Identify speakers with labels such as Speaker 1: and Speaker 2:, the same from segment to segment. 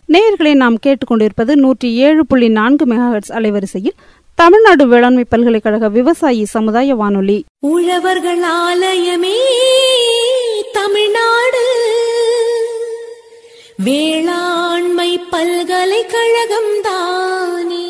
Speaker 1: நேயர்களை நாம் கேட்டுக்கொண்டிருப்பது நூற்றி ஏழு புள்ளி நான்கு மெகாஹெட்ஸ் அலைவரிசையில் தமிழ்நாடு வேளாண்மை பல்கலைக்கழக விவசாயி சமுதாய வானொலி
Speaker 2: உழவர்கள் ஆலயமே தமிழ்நாடு வேளாண்மை பல்கலைக்கழகம் தானே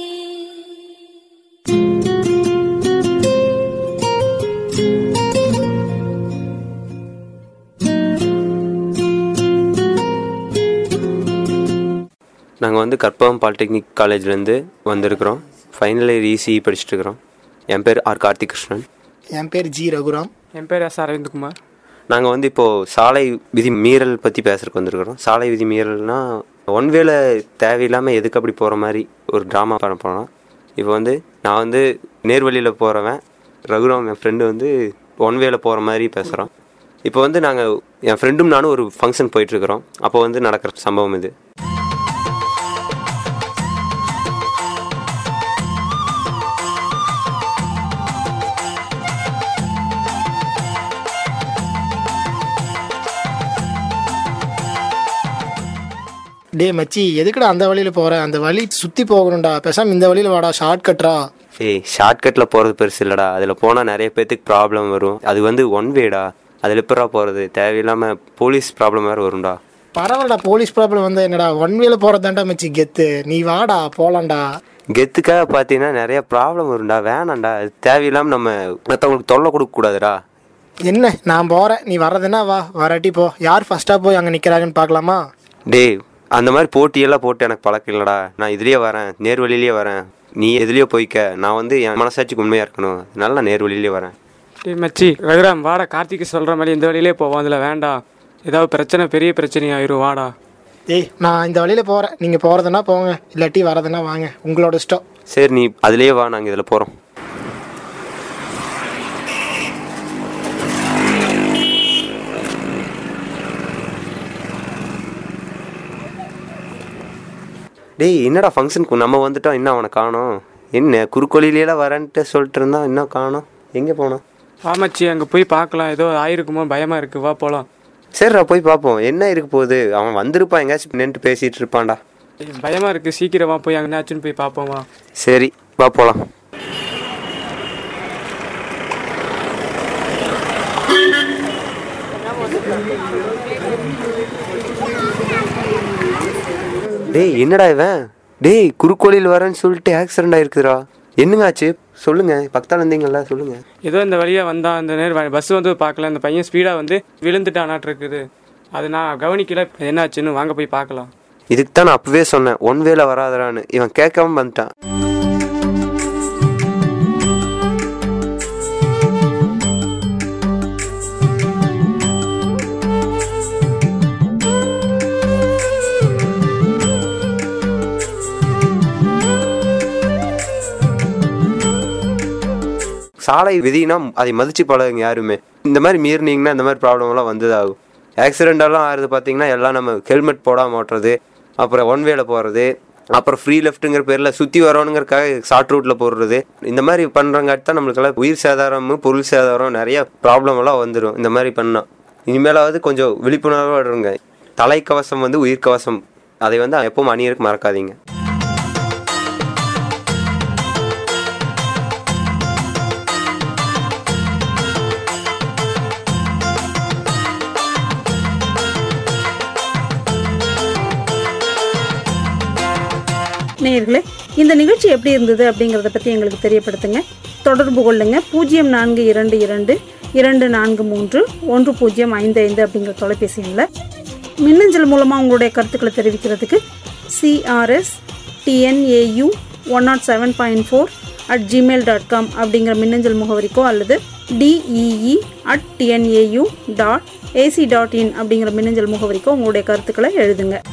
Speaker 3: நாங்கள் வந்து கற்பகம் பாலிடெக்னிக் காலேஜ்லேருந்து வந்திருக்கிறோம் ஃபைனல் இயர் இசிஇ படிச்சுட்டு இருக்கிறோம் என் பேர் ஆர் கார்த்திக் கிருஷ்ணன்
Speaker 4: என் பேர் ஜி ரகுராம்
Speaker 5: என் பேர் எஸ் அரவிந்த்குமார்
Speaker 3: நாங்கள் வந்து இப்போது சாலை விதி மீறல் பற்றி பேசுறதுக்கு வந்திருக்கிறோம் சாலை விதி மீறல்னா ஒன் வேல தேவையில்லாமல் எதுக்கு அப்படி போகிற மாதிரி ஒரு ட்ராமா பண்ண போனோம் இப்போ வந்து நான் வந்து நேர்வழியில் போகிறவன் ரகுராம் என் ஃப்ரெண்டு வந்து ஒன் வேல போகிற மாதிரி பேசுகிறோம் இப்போ வந்து நாங்கள் என் ஃப்ரெண்டும் நானும் ஒரு ஃபங்க்ஷன் போயிட்டுருக்குறோம் அப்போ வந்து நடக்கிற சம்பவம் இது
Speaker 4: டே மச்சி எதுக்குடா அந்த வழியில் போகிற அந்த வழி சுற்றி போகணும்டா பேசாம இந்த வழியில் வாடா ஷார்ட் கட்ரா
Speaker 3: ஏய் ஷார்ட்கட்டில் போகிறது பெருசு இல்லைடா அதில் போனால் நிறைய பேர்த்துக்கு ப்ராப்ளம் வரும் அது வந்து ஒன் வேடா அதில் எப்படா போகிறது தேவையில்லாமல் போலீஸ் ப்ராப்ளம் வேறு வரும்டா
Speaker 4: பரவாயில்லடா போலீஸ் ப்ராப்ளம் வந்து என்னடா ஒன் வேல போகிறதாண்டா மச்சி கெத்து நீ வாடா போலாம்டா
Speaker 3: கெத்துக்காக பார்த்தீங்கன்னா நிறைய ப்ராப்ளம் வரும்டா வேணாம்டா அது தேவையில்லாமல் நம்ம மற்றவங்களுக்கு தொல்லை கொடுக்கக்கூடாதுடா
Speaker 4: என்ன நான் போகிறேன் நீ வர்றதுன்னா வா வராட்டி போ யார் ஃபஸ்ட்டாக போய் அங்கே நிற்கிறாங்கன்னு பார்க்கலாமா
Speaker 3: டேய் அந்த மாதிரி போட்டியெல்லாம் போட்டு எனக்கு பழக்கம் இல்லைடா நான் இதுலேயே வரேன் நேர்வழியிலேயே வரேன் நீ எதுலேயோ போய்க்க நான் வந்து என் மனசாட்சிக்கு உண்மையாக இருக்கணும் அதனால நான் நேர்வழியிலே வரேன்
Speaker 5: டேய் மச்சி ரகுராம் வாடா கார்த்திக் சொல்கிற மாதிரி இந்த வழியிலே போவோம் அதில் வேண்டாம் ஏதாவது பிரச்சனை பெரிய பிரச்சனை ஆயிரும் வாடா
Speaker 4: டேய் நான் இந்த வழியில் போகிறேன் நீங்கள் போகிறதுனா போங்க இல்லாட்டி வரதுன்னா வாங்க உங்களோட இஷ்டம்
Speaker 3: சரி நீ அதுலேயே வா நாங்கள் இதில் போகிறோம் டேய் என்னடா ஃபங்க்ஷனுக்கு நம்ம வந்துட்டோம் இன்னும் அவனை காணோம் என்ன குறுக்கோழியிலாம் வரேன்ட்டு சொல்லிட்டு இருந்தான் இன்னும் காணோம் எங்கே போனோம்
Speaker 5: வா மச்சி அங்கே போய் பார்க்கலாம் ஏதோ ஆயிருக்குமோ பயமாக இருக்குது வா போகலாம்
Speaker 3: சரிடா போய் பார்ப்போம் என்ன இருக்க போகுது அவன் வந்திருப்பான் எங்கேயாச்சும் நின்று பேசிகிட்டு இருப்பான்டா
Speaker 5: பயமாக இருக்குது சீக்கிரமா போய் அங்கே என்னாச்சுன்னு போய் பார்ப்போம் வா
Speaker 3: சரி வா போகலாம் டேய் என்னடா இவன் டேய் குறுக்கோளியில் வரேன்னு சொல்லிட்டு ஆக்சிடென்ட் ஆயிருக்குதுடா என்னங்க ஆச்சு சொல்லுங்க பக்கத்தால இருந்தீங்கல்ல சொல்லுங்க
Speaker 5: ஏதோ இந்த வழியாக வந்தான் அந்த நேரம் பஸ் வந்து பார்க்கல அந்த பையன் ஸ்பீடாக வந்து விழுந்துட்டானாட்டு இருக்குது அது நான் கவனிக்கல என்னாச்சுன்னு வாங்க போய் பார்க்கலாம்
Speaker 3: இதுக்கு தான் நான் அப்பவே சொன்னேன் ஒன் வேல வராதடான்னு இவன் கேட்காம வந்துட்டான் சாலை விதினா அதை மதிச்சு பழகுங்க யாருமே இந்த மாதிரி மீறினீங்கன்னா இந்த மாதிரி ப்ராப்ளம்லாம் வந்ததாகும் ஆக்சிடென்டெல்லாம் ஆகுது பார்த்தீங்கன்னா எல்லாம் நம்ம ஹெல்மெட் போடாமல் ஓட்டுறது அப்புறம் ஒன் வேல போகிறது அப்புறம் ஃப்ரீ லெஃப்ட்டுங்கிற பேரில் சுற்றி வரணுங்கிறக்காக ஷார்ட் ரூட்டில் போடுறது இந்த மாதிரி பண்ணுறங்காட்டி தான் நம்மளுக்கெல்லாம் உயிர் சேதாரமும் பொருள் சேதாரம் நிறைய ப்ராப்ளம் எல்லாம் வந்துடும் இந்த மாதிரி பண்ணால் இனிமேலாவது கொஞ்சம் விழிப்புணர்வாக இருங்க தலைக்கவசம் வந்து உயிர்க்கவசம் அதை வந்து எப்பவும் அணியருக்கு மறக்காதீங்க
Speaker 1: நேயர்களே இந்த நிகழ்ச்சி எப்படி இருந்தது அப்படிங்கிறத பற்றி எங்களுக்கு தெரியப்படுத்துங்க தொடர்பு கொள்ளுங்க பூஜ்ஜியம் நான்கு இரண்டு இரண்டு இரண்டு நான்கு மூன்று ஒன்று பூஜ்ஜியம் ஐந்து ஐந்து அப்படிங்கிற தொலைபேசி எண்ணில் மின்னஞ்சல் மூலமாக உங்களுடைய கருத்துக்களை தெரிவிக்கிறதுக்கு CRS TNAU one nought seven point four at Gmail dot com அப்படிங்கிற மின்னஞ்சல் முகவரிக்கோ அல்லது DEE at TNAU dot AC dot in அப்படிங்கிற மின்னஞ்சல் முகவரிக்கோ உங்களுடைய கருத்துக்களை எழுதுங்க